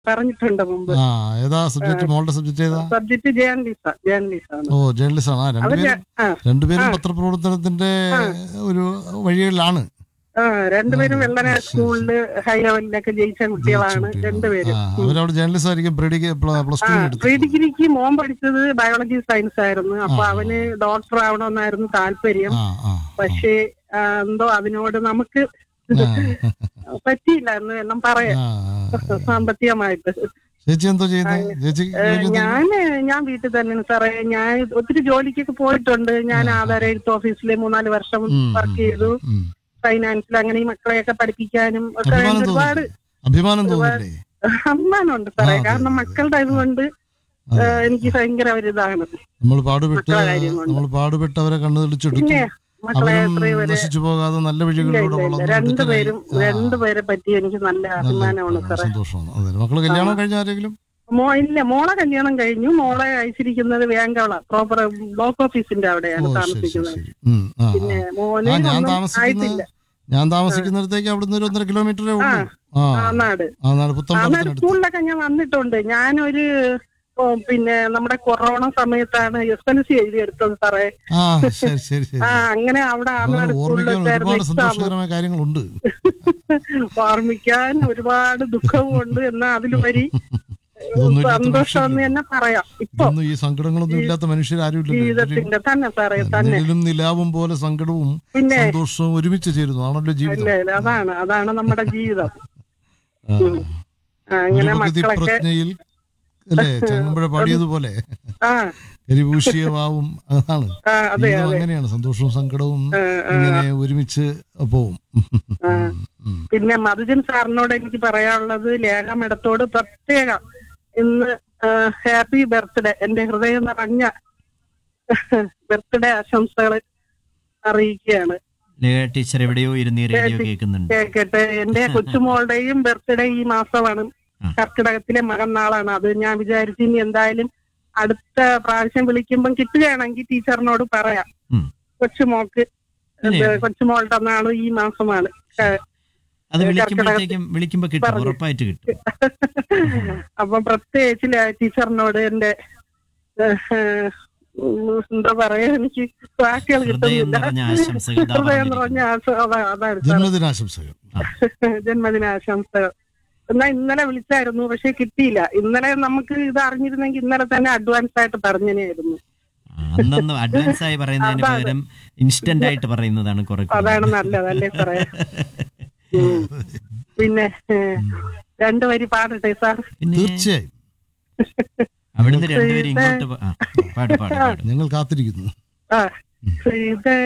പറഞ്ഞിട്ടുണ്ട് മുമ്പ് ആ ഏതാ സബ്ജക്ട് മോളുടെ സബ്ജക്ട് ഏതാ സബ്ജക്ട് ജേർണലിസ ജേർണലിസ്റ്റ് ആണ് ഓ ജേർണലിസ്റ്റ് ആണ് ആ, അവർ രണ്ടുപേരും ആ രണ്ടുപേരും പത്രപ്രവർത്തനത്തിന്റെ ഒരു വഴികളിലാണ് ആ രണ്ടുപേരും വെള്ളന സ്കൂളില് ഹൈ ലെവലിലൊക്കെ ജയിച്ച കുട്ടികളാണ് രണ്ടുപേരും ആ, അവരവിടെ ജേർണലിസ്റ്റ് ആയിരിക്കും പ്രീ പ്ലസ് ആ ടു പ്രീ ഡിഗ്രിക്ക് മോൻ പഠിച്ചത് ബയോളജി സയൻസ് ആയിരുന്നു അപ്പൊ അവന് ഡോക്ടർ ആവണമെന്നായിരുന്നു താല്പര്യം ആ ആ പക്ഷേ ആ, എന്തോ അതിനോട് നമുക്ക് ആ, പറ്റിയില്ല എന്ന് എല്ലാം പറയാം ആ, ആ. സാമ്പത്തികമായിട്ട് ചേച്ചി എന്തോ ചെയ്യുന്നത് ചേച്ചി ഏ, ജോലി എന്താ? ഞാന് ഞാൻ വീട്ടിൽ തന്നെയാണ് സാറേ ഞാൻ ഒത്തിരി ജോലിക്കൊക്കെ പോയിട്ടുണ്ട് ഞാൻ ആധാര എഴുത്ത് ഓഫീസിൽ മൂന്നാല് വർഷം ഉം, വർക്ക് ചെയ്തു ഉം. ഫൈനാൻസിൽ അങ്ങനെ ഈ മക്കളെയൊക്കെ പഠിപ്പിക്കാനും ഒക്കെ അഭിമാനം വേണ്ടി ഒരുപാട് തോന്നില്ലേ അഭിമാനം തോന്നില്ലേ അഭിമാനമുണ്ട് സാറേ ആ, അതെ, കാരണം മക്കളുടെ ഇതുകൊണ്ട് ഏ, എനിക്ക് ഭയങ്കര ഒരു ഇതാണ് നമ്മൾ പാടുപെട്ട് മക്കളെ കാര്യം കൊണ്ട്. നമ്മൾ പാടുപെട്ടവരെ കണ്ണു തെളിച്ചെടുത്തു പിന്നെ മക്കളെ അവരും എത്രയും വരെ നശിച്ചു പോകാതെ നല്ല ഇല്ല വഴികളിലൂടെ ഇല്ല ഇല്ല വളർന്നു രണ്ടുപേരും മിടുക്കരായി. ആ, രണ്ടുപേരെ പറ്റി എനിക്ക് നല്ല അഭിമാനമാണ് നല്ല സാറേ സന്തോഷമാണ് അതെ മക്കള് കല്യാണം കഴിഞ്ഞ ആരെങ്കിലും മോ ഇല്ല മോളെ കല്യാണം കഴിഞ്ഞു മോളെ അയച്ചിരിക്കുന്നത് വേങ്കവള പ്രോപ്പർ ബ്ലോക്ക് ഓഫീസിന്റെ ഓ അവിടെയാണ് ശരി ശരി താമസിക്കുന്നത് ശരി ഉം, ആ, ആ. പിന്നെ മോന് ആ ഞാൻ ഒന്നും താമസിക്കുന്ന ആയിട്ടില്ല ഞാൻ താമസിക്കുന്നിടത്തേക്ക് അവിടുന്ന് ഒരു ഒന്നര കിലോമീറ്ററേ ഉള്ളൂ ആ ആ നാട് ആ നാട് ആ നാട് പുത്തമ്പലത്തിനടുത്ത് സ്കൂളിലൊക്കെ ഞാൻ വന്നിട്ടുണ്ട് ഞാനൊരു ഓ, പിന്നെ നമ്മുടെ കൊറോണ സമയത്താണ് എസ് എൽ സി എഴുതിയെടുത്തത് സാറേ ആ ശരി ശരി ശരി ആ അങ്ങനെ അവിടെ ആ നാട് അങ്ങനെ സ്കൂളിൽ ഓർമ്മിക്കാൻ വെച്ചായിരുന്നു ഒരുപാട് എക്സാം സന്തോഷകരമായ കാര്യങ്ങളുണ്ട് ഓർമ്മിക്കാൻ ഒരുപാട് ദുഃഖവും ഉണ്ട് എന്നാ അതിലുപരി ഇതൊന്നും ഇല്ലാത്ത സന്തോഷം എന്ന് തന്നെ പറയാം ഇപ്പൊ ഇതൊന്നും ഈ സങ്കടങ്ങളൊന്നും ഇല്ലാത്ത മനുഷ്യരാരും ഇല്ലല്ലോ ജീവിതത്തിന്റെ തന്നെ സാറേ തന്നെ നിഴലും നിലാവും പോലെ സങ്കടവും പിന്നെ സന്തോഷവും ഒരുമിച്ച് ചേരുന്നു ആണല്ലോ ജീവിതം ഇല്ല ഇല്ല അതാണ് അതാണ് നമ്മുടെ ജീവിതം ആ. ആ, അങ്ങനെ ഗുരുഭക്തി മക്കളൊക്കെ പ്രജ്ഞയിൽ അല്ലേ ചങ്ങമ്പുഴ പാടിയതുപോലെ ആ കരിപൂശിയ വാവും അതാണ് ആ അതെ ജീവിതം അതെ അങ്ങനെയാണ് സന്തോഷവും സങ്കടവും ആ, ആ. ഇങ്ങനെ ഒരുമിച്ച് പോവും ആ. ഉം. പിന്നെ മധുജൻ സാറിനോട് എനിക്ക് പറയാനുള്ളത് ലേഖമിടത്തോട് പ്രത്യേകം ഇന്ന് ഹാപ്പി ബർത്ത്ഡേ എന്റെ ഹൃദയം നിറഞ്ഞ ബർത്ത്ഡേ ആശംസകൾ അറിയിക്കുകയാണ് ലേഖ ടീച്ചർ എവിടെയോ ഇരുന്ന് ഈ റേഡിയോ കേൾക്കുന്നുണ്ട് കേക്കട്ടെ എന്റെ കൊച്ചുമോളുടെയും ബർത്ത്ഡേ ഈ മാസമാണ് ആ. കർക്കിടകത്തിലെ മകൻ നാളാണ് അത് ഞാൻ വിചാരിച്ചു ഇനി എന്തായാലും അടുത്ത പ്രാവശ്യം വിളിക്കുമ്പം കിട്ടുകയാണെങ്കിൽ ടീച്ചറിനോട് പറയാം ഉം. കൊച്ചുമോൾക്ക് പിന്നെ? ഇത് കൊച്ചുമോളുടെ നാളും ഈ മാസമാണ് ഏ, അത് വിളിക്കുമ്പോഴത്തേക്കും വിളിക്കുമ്പോ കിട്ടും പറഞ്ഞു. ഉറപ്പായിട്ട് കിട്ടും അപ്പൊ പ്രത്യേകിച്ച് ല- ടീച്ചറിനോട് എന്റെ ഏഹ്, ഉം, എന്താ പറയാ എനിക്ക് വാക്കുകൾ ഹൃദയം കിട്ടുന്നില്ല നിറഞ്ഞ ആശംസകൾ ഇതാ ഹൃദയം പറഞ്ഞിരിക്കുന്നു. നിറഞ്ഞ ആശ- അതാ- അതാണ് സാർ ജന്മദിനാശംസകൾ ജന്മദിനാശംസകൾ എന്നാ ഇന്നലെ വിളിച്ചായിരുന്നു പക്ഷെ കിട്ടിയില്ല ഇന്നലെ നമുക്ക് ഇത് അറിഞ്ഞിരുന്നെങ്കിൽ ഇന്നലെ തന്നെ അഡ്വാൻസ് ആയിട്ട് പറഞ്ഞതിനായിരുന്നു ആ, അന്നന്ന് അഡ്വാൻസ് ആയി പറയുന്നതിന് അതാണ്. പകരം ഇൻസ്റ്റന്റ് ആയിട്ട് പറയുന്നതാണ് കുറെ കൂടി. അതാണ് നല്ലത് അല്ലേ സാറേ ഉം. പിന്നെ ഏഹ്, രണ്ടു വരി പാടട്ടെ സാർ പിന്നെ തീർച്ചയായും അവിടുന്ന് രണ്ടുപേരും ഇങ്ങോട്ട് പോ- ആ, പാട് പാട് പാട് ഞങ്ങൾ കാത്തിരിക്കുന്നു ആ ശ്രീധ